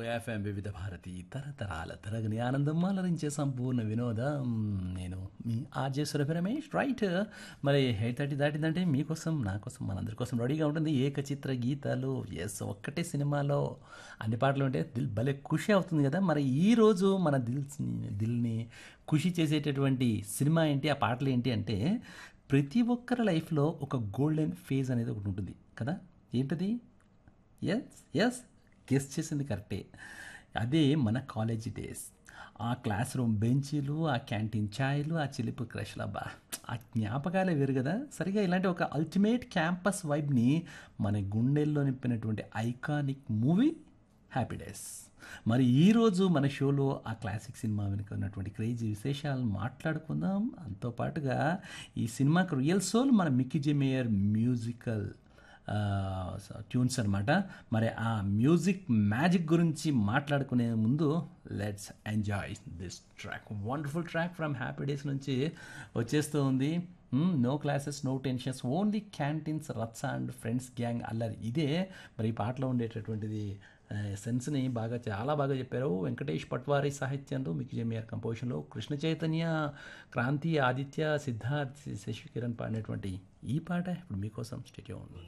FM వివిధ భారతి తరతరాల తరగని ఆనందం అలరించే సంపూర్ణ వినోదం నేను మీ ఆర్జే సురభి రమేష్ రైట్ మరి ఎయిట్ థర్టీ దాటిందంటే మీకోసం నా కోసం మనందరి కోసం రెడీగా ఉంటుంది ఏకచిత్ర గీతాలు ఎస్ ఒక్కటే సినిమాలో అన్ని పాటలు ఉంటే దిల్ భలే ఖుషి అవుతుంది కదా మరి ఈ రోజు మన దిల్ దిల్ని ఖుషి చేసేటటువంటి సినిమా ఏంటి ఆ పాటలు ఏంటి అంటే ప్రతి ఒక్కరి లైఫ్లో ఒక గోల్డెన్ ఫేజ్ అనేది ఒకటి ఉంటుంది కదా ఏంటది ఎస్ ఎస్ గెస్ చేసింది కరెక్టే అదే మన కాలేజ్ డేస్ ఆ క్లాస్ రూమ్ బెంచీలు ఆ క్యాంటీన్ ఛాయలు ఆ చిలిపి క్రష్ల బా ఆ జ్ఞాపకాలే వేరు కదా సరిగా ఇలాంటి ఒక అల్టిమేట్ క్యాంపస్ వైబ్ని మన గుండెల్లో నింపినటువంటి ఐకానిక్ మూవీ హ్యాపీ డేస్ మరి ఈరోజు మన షోలో ఆ క్లాసిక్ సినిమా వెనుక ఉన్నటువంటి క్రేజీ విశేషాలు మాట్లాడుకుందాం అంతో పాటుగా ఈ సినిమాకి రియల్ సోల్ మన Mickey J Meyer musical tunes అనమాట మరి ఆ మ్యూజిక్ మ్యాజిక్ గురించి మాట్లాడుకునే ముందు let's enjoy this track wonderful track from Happy Days నుంచి వచ్చేస్తూ ఉంది no classes no tensions only canteens రత్స అండ్ ఫ్రెండ్స్ గ్యాంగ్ అల్లరి ఇదే మరి ఈ పాటలో ఉండేటటువంటిది సెన్స్ని బాగా చాలా బాగా చెప్పారు వెంకటేష్ పట్వారి సాహిత్యంలో మికి జమియార్ కంపోజిషన్లో కృష్ణ చైతన్య క్రాంతి ఆదిత్య సిద్ధార్థ్ శశికిరణ్ పాడినటువంటి ఈ పాట ఇప్పుడు మీకోసం స్టేడియో ఉంది